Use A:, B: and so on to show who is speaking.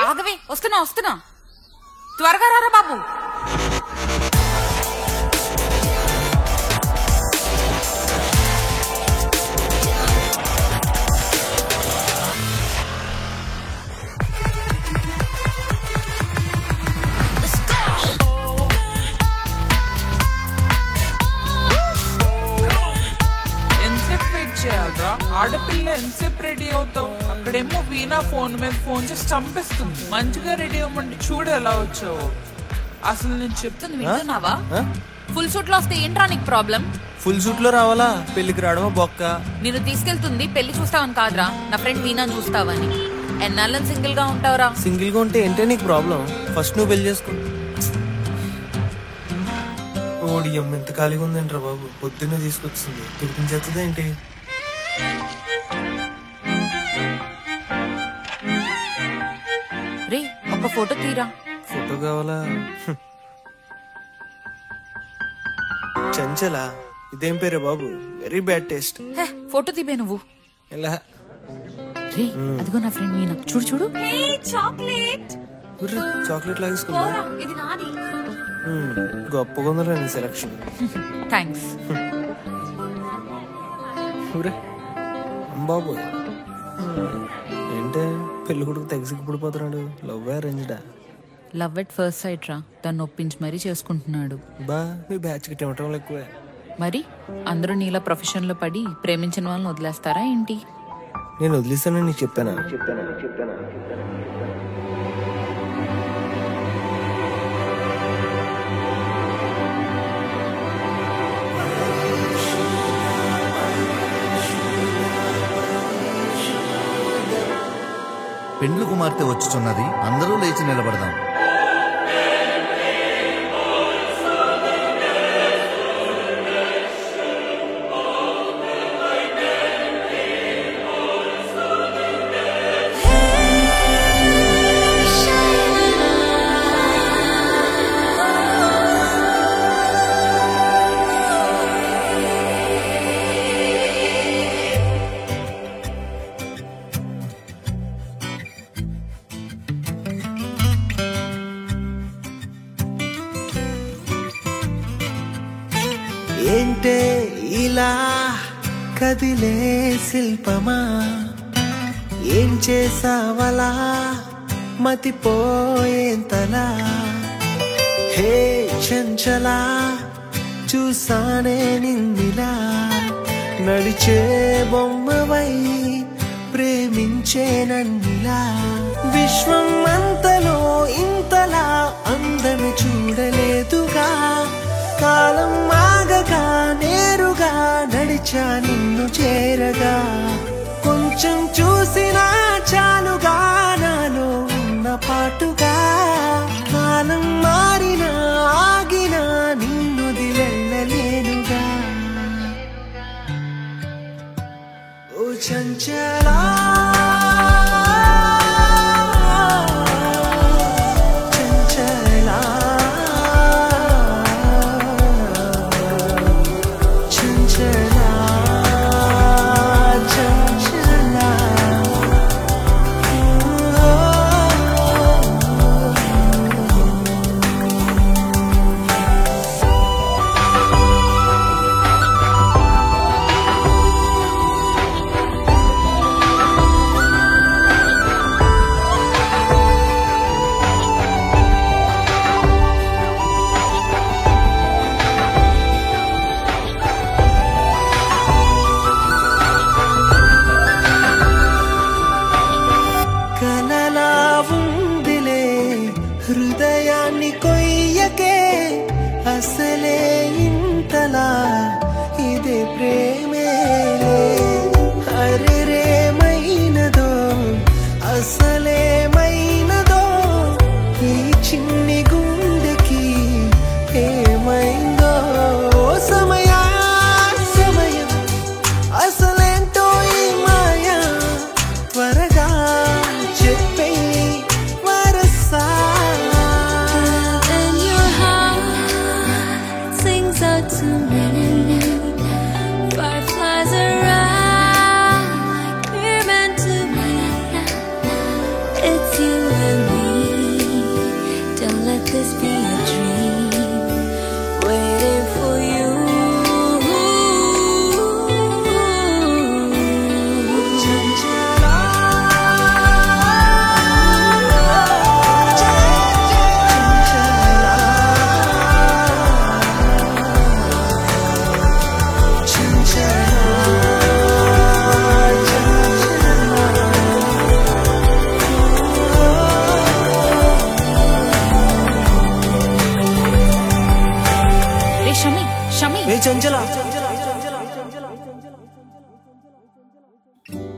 A: ఆగవే వస్తున్నా వస్తున్నా త్వరగా రారా బాబు
B: ఎంతసేపు వెయిట్ చేయాలరా ఆడపిల్ల ఎంతసేపు రెడీ అవుతావు అక్కడేమో వీణా ఫోన్ మీద ఫోన్ చేసి చంపేస్తుంది మంచిగా రెడీ అవ్వమంటే చూడు ఎలా వచ్చావు అసలు నేను చెప్తాను
A: చెప్తుంది వింటున్నావా ఫుల్ సూట్ లో వస్తే ఏంట్రా నీకు ప్రాబ్లం
C: ఫుల్ సూట్ లో రావాలా పెళ్లికి రావడమా బొక్క
A: నేను తీసుకెళ్తుంది పెళ్లి చూస్తావని కాదురా నా ఫ్రెండ్ వీణా చూస్తావని ఎన్నాళ్ళని సింగిల్ గా ఉంటావురా
C: సింగిల్ గా ఉంటే ఏంటే నీకు ప్రాబ్లం ఫస్ట్ నువ్వు పెళ్లి చేసుకో ఓడి అమ్మ ఎంత ఖాళీగా ఉందంట్రా బాబు పొద్దున్నే తీసుకొచ్చింది తినిపించేస్తుంది ఏంటి
A: రే ఒక ఫోటో తీరా
C: ఫోటో కావాలా హ్మ్. చంచలా ఇదేం పేరే బాబు very bad taste
A: hey, photo తీబే నువ్వు
C: ఎలా
A: రే అదిగో నా ఫ్రెండ్ వీణా చూడు చూడు
D: చాక్లెట్
C: ఉర్రే, చాక్లెట్ లాగేసుకుందా
D: ఇది నాది
C: హ్మ్, గొప్పగా ఉందిరా నీ సెలక్షన్
A: థ్యాంక్స్
C: ఊరే బాబు ఏంటే పెళ్లి కొడుకు తెగసికి పడిపోతున్నాడు లవ్ అరేంజ్డా
A: లవ్ ఎట్ ఫస్ట్ సైట్ రా దాన్ని ఒప్పించి మరీ చేసుకుంటున్నాడు
C: బా మీ బ్యాచ్ కి టమాటం ఎక్కువే
A: మరి అందరూ నీలా ప్రొఫెషన్ లో పడి ప్రేమించిన వాళ్ళని వదిలేస్తారా ఏంటి
C: నేను వదిలేసానని నీకు చెప్పానా
E: పెండ్లు కుమార్తె వచ్చుచున్నది అందరూ లేచి నిలబడదాం
C: ఏంటే ఇలా కదిలే శిల్పమా ఏం చేసావలా మతిపోయేంతలా హే చంచలా చూసానే నిన్నిలా నడిచే బొమ్మవై ప్రేమించే నన్నిలా విశ్వం అంతలో ఇంతలా అందమి చూడలేదుగా కాలం ఆగగా నేరుగా నడిచా నిన్ను చేరగా కొంచెం చూసినా చాలుగా నాలో ఉన్న పాటుగా కాలం మారినా ఆగినా నిన్ను దిలెళ్ళలేనుగా ఓ చంచలా చంచలా చంచలా చంచలా కలలా ఉందిలే హృదయాన్ని కొయ్యకే అసలే ఇంతలా ఇదే ప్రేమే అరెరేమైనదో అసలేమైనదో ఈ చిన్ని గుండెకి ఏమైందో సమయా సమయం అసలేంటో ఈ మాయా త్వరగా చెప్పే వరసా
D: And your heart sings out to me. Fireflies around like we're meant to be.
C: ఆ